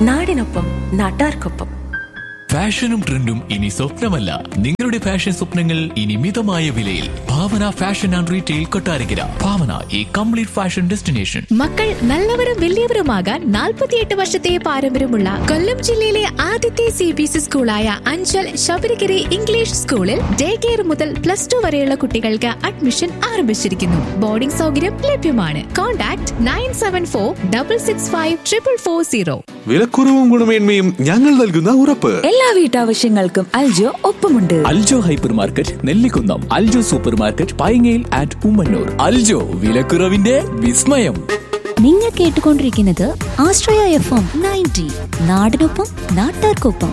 നാടിനൊപ്പം നാട്ടാർക്കൊപ്പം ഫാഷനും ട്രെൻഡും ഇനി സ്വപ്നമല്ല നിങ്ങളുടെ ഫാഷൻ സ്വപ്നങ്ങൾ ഇനി മിതമായ വിലയിൽ Bhavana fashion and retail Kottarakkara Bhavana ഈ കംപ്ലീറ്റ് ഫാഷൻ ഡെസ്റ്റിനേഷൻ മക്കൾ നല്ലവരും വലിയവരുമാകാൻ നാൽപ്പത്തിയെട്ട് വർഷത്തെ പാരമ്പര്യമുള്ള കൊല്ലം ജില്ലയിലെ ആദ്യത്തെ സി ബി എസ് സ്കൂളായ അഞ്ചൽ ശബരിഗിരി ഇംഗ്ലീഷ് സ്കൂളിൽ ഡേ കെയർ മുതൽ പ്ലസ് ടു വരെയുള്ള കുട്ടികൾക്ക് അഡ്മിഷൻ ആരംഭിച്ചിരിക്കുന്നു ബോർഡിംഗ് സൗകര്യം ലഭ്യമാണ് contact nine seven four double six five triple four zero വിലക്കുറവും ഗുണമേന്മയും ഞങ്ങൾ നൽകുന്ന ഉറപ്പ് എല്ലാ വീട്ടാവശ്യങ്ങൾക്കും അൽജോ ഒപ്പമുണ്ട് Aljo hypermarket Nellikunnam Aljo supermarket പൈങ്ങയിൽ ആൻഡ് ഉമ്മന്നൂർ അൽജോ വിലക്കുറവിന്റെ വിസ്മയം നിങ്ങൾ കേട്ടുകൊണ്ടിരിക്കുന്നത് ആശ്രയ എഫ് എം നയൻറ്റി നാടിനൊപ്പം നാട്ടാർക്കൊപ്പം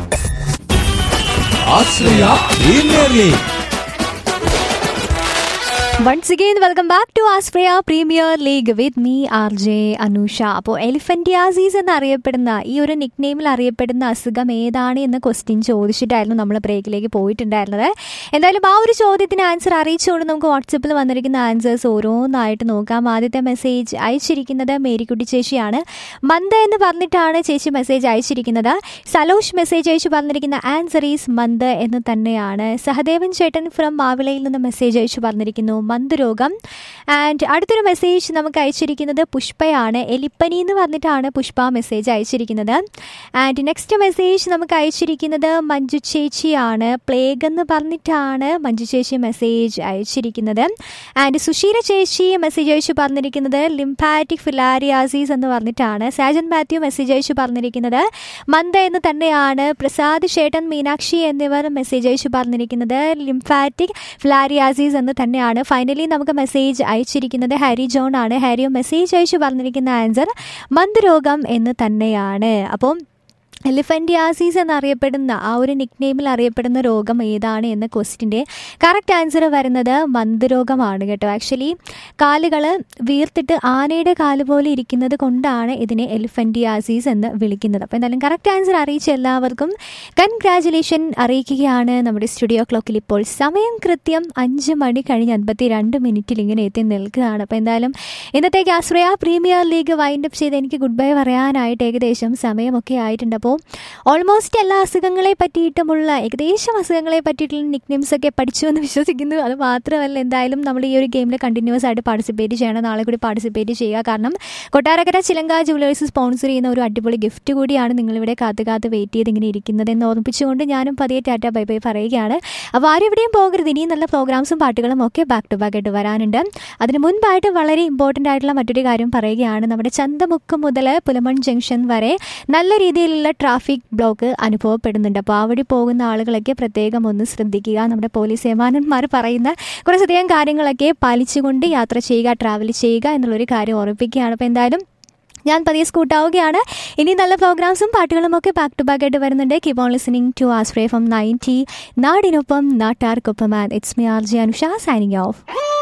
once again welcome back to ആസ്പ്രയ premier league with me R J Anusha അപ്പോൾ എലിഫന്റിയാസീസ് എന്നറിയപ്പെടുന്ന ഈ ഒരു നിക് നെയിമിൽ അറിയപ്പെടുന്ന അസുഖം ഏതാണ് എന്ന ക്വസ്റ്റ്യൻ ചോദിച്ചിട്ടായിരുന്നു നമ്മൾ ബ്രേക്കിലേക്ക് പോയിട്ടുണ്ടായിരുന്നത് എന്തായാലും ആ ഒരു ചോദ്യത്തിന് ആൻസർ അറിയിച്ചുകൊണ്ട് നമുക്ക് വാട്സപ്പിൽ വന്നിരിക്കുന്ന ആൻസേഴ്സ് ഓരോന്നായിട്ട് നോക്കാം ആദ്യത്തെ മെസ്സേജ് അയച്ചിരിക്കുന്നത് മേരിക്കുട്ടി ചേച്ചിയാണ് മന്ത് എന്ന് പറഞ്ഞിട്ടാണ് ചേച്ചി മെസ്സേജ് അയച്ചിരിക്കുന്നത് സലോഷ് മെസ്സേജ് അയച്ചു പറഞ്ഞിരിക്കുന്ന ആൻസർ ഈസ് മന്ത് എന്ന് തന്നെയാണ് സഹദേവൻ ചേട്ടൻ ഫ്രം മാവിളയിൽ നിന്ന് മെസ്സേജ് അയച്ചു പറഞ്ഞിരിക്കുന്നു മന്ത് രോഗം ആൻഡ് അടുത്തൊരു മെസ്സേജ് നമുക്ക് അയച്ചിരിക്കുന്നത് പുഷ്പയാണ് എലിപ്പനി എന്ന് പറഞ്ഞിട്ടാണ് പുഷ്പ മെസ്സേജ് അയച്ചിരിക്കുന്നത് ആൻഡ് നെക്സ്റ്റ് മെസ്സേജ് നമുക്ക് അയച്ചിരിക്കുന്നത് മഞ്ജു ചേച്ചിയാണ് പ്ലേഗ് എന്ന് പറഞ്ഞിട്ടാണ് മഞ്ജു ചേച്ചി മെസ്സേജ് അയച്ചിരിക്കുന്നത് ആൻഡ് സുശീല ചേച്ചി മെസ്സേജ് അയച്ചു പറഞ്ഞിരിക്കുന്നത് ലിംഫാറ്റിക് ഫിലാരിയാസീസ് എന്ന് പറഞ്ഞിട്ടാണ് സാജൻ മാത്യു മെസ്സേജ് അയച്ചു പറഞ്ഞിരിക്കുന്നത് മന്ദ എന്ന് തന്നെയാണ് പ്രസാദ് ചേട്ടൻ മീനാക്ഷി എന്നിവർ മെസ്സേജ് അയച്ചു പറഞ്ഞിരിക്കുന്നത് ലിംഫാറ്റിക് ഫ്ലാരിയാസീസ് എന്ന് തന്നെയാണ് ഫൈനലി നമുക്ക് മെസ്സേജ് അയച്ചിരിക്കുന്നത് ഹാരി ജോൺ ആണ് ഹാരിയോ മെസ്സേജ് അയച്ചു പറഞ്ഞിരിക്കുന്ന ആൻസർ മന്ത് രോഗം എന്ന് തന്നെയാണ് അപ്പം എലിഫൻറ്റിയാസീസ് എന്നറിയപ്പെടുന്ന ആ ഒരു നിക് നെയിമിൽ അറിയപ്പെടുന്ന രോഗം ഏതാണ് എന്ന ക്വസ്റ്റിൻ്റെ കറക്റ്റ് ആൻസർ വരുന്നത് മന്ദരോഗമാണ് കേട്ടോ ആക്ച്വലി കാലുകൾ വീർത്തിട്ട് ആനയുടെ കാല് പോലെ ഇരിക്കുന്നത് കൊണ്ടാണ് ഇതിനെ എലിഫൻറ്റിയാസീസ് എന്ന് വിളിക്കുന്നത് അപ്പോൾ എന്തായാലും കറക്റ്റ് ആൻസർ അറിയിച്ച എല്ലാവർക്കും കൺഗ്രാജുലേഷൻ അറിയിക്കുകയാണ് നമ്മുടെ സ്റ്റുഡിയോ ക്ലോക്കിൽ ഇപ്പോൾ സമയം കൃത്യം അഞ്ച് മണി കഴിഞ്ഞ് അൻപത്തി രണ്ട് മിനിറ്റിൽ ഇങ്ങനെ എത്തി നിൽക്കുകയാണ് അപ്പോൾ എന്തായാലും ഇന്നത്തേക്ക് Ashraya premier league wind up ചെയ്ത് എനിക്ക് ഗുഡ് ബൈ പറയാനായിട്ട് ഏകദേശം സമയമൊക്കെ ആയിട്ടുണ്ട് അപ്പോൾ ഓൾമോസ്റ്റ് എല്ലാ അസുഖങ്ങളെ പറ്റിയിട്ടുമുള്ള ഏകദേശം അസുഖങ്ങളെ പറ്റിയിട്ടുള്ള നിക്നെയിംസ് ഒക്കെ പഠിച്ചു എന്ന് വിശ്വസിക്കുന്നു അത് മാത്രമല്ല എന്തായാലും നമ്മൾ ഈ ഒരു ഗെയിമിൽ കണ്ടിന്യൂസ് ആയിട്ട് പാർട്ടിസിപ്പേറ്റ് ചെയ്യണം നാളെ കൂടി പാർട്ടിസിപ്പേറ്റ് ചെയ്യുക കാരണം കൊട്ടാരക്കര ചിലങ്ക ജുവലേഴ്സ് സ്പോൺസർ ചെയ്യുന്ന ഒരു അടിപൊളി ഗിഫ്റ്റ് കൂടിയാണ് നിങ്ങളിവിടെ കാത്ത് കാത്ത് വെയിറ്റ് ചെയ്ത് ഇങ്ങനെ ഇരിക്കുന്നത് എന്ന് ഓർമ്മിപ്പിച്ചുകൊണ്ട് ഞാനും പതിയെ ടാറ്റ ബൈ ബൈ പറയുകയാണ് അപ്പോൾ ആരും എവിടെയും പോകരുത് ഇനിയും നല്ല പ്രോഗ്രാംസും പാട്ടുകളും ഒക്കെ ബാക്ക് ടു ബാക്ക് ആയിട്ട് വരാനുണ്ട് അതിന് മുൻപായിട്ട് വളരെ ഇമ്പോർട്ടൻ്റ് ആയിട്ടുള്ള മറ്റൊരു കാര്യം പറയുകയാണ് നമ്മുടെ ചന്തമുക്ക് മുതൽ പുലമൺ ജംഗ്ഷൻ വരെ നല്ല രീതിയിലുള്ള ട്രാഫിക് ബ്ലോക്ക് അനുഭവപ്പെടുന്നുണ്ട് അപ്പോൾ ആ വഴി പോകുന്ന ആളുകളൊക്കെ പ്രത്യേകം ഒന്ന് ശ്രദ്ധിക്കുക നമ്മുടെ പോലീസ് ഏമാനന്മാർ പറയുന്ന കുറച്ചധികം കാര്യങ്ങളൊക്കെ പാലിച്ചുകൊണ്ട് യാത്ര ചെയ്യുക ട്രാവൽ ചെയ്യുക എന്നുള്ളൊരു കാര്യം ഓർമ്മിപ്പിക്കുകയാണ് അപ്പോൾ എന്തായാലും ഞാൻ പതിയെ സ്കൂട്ടാവുകയാണ് ഇനി നല്ല പ്രോഗ്രാംസും പാട്ടുകളും ഒക്കെ ബാക്ക് ടു ബാക്ക് ആയിട്ട് വരുന്നുണ്ട് കീപ് ഓൺ ലിസണിങ് ടു ആസ്പ്രേ ഫ്രം നയൻറ്റി നാടിനൊപ്പം നാട്ടാർക്കൊപ്പം and it's me R J Anusha signing of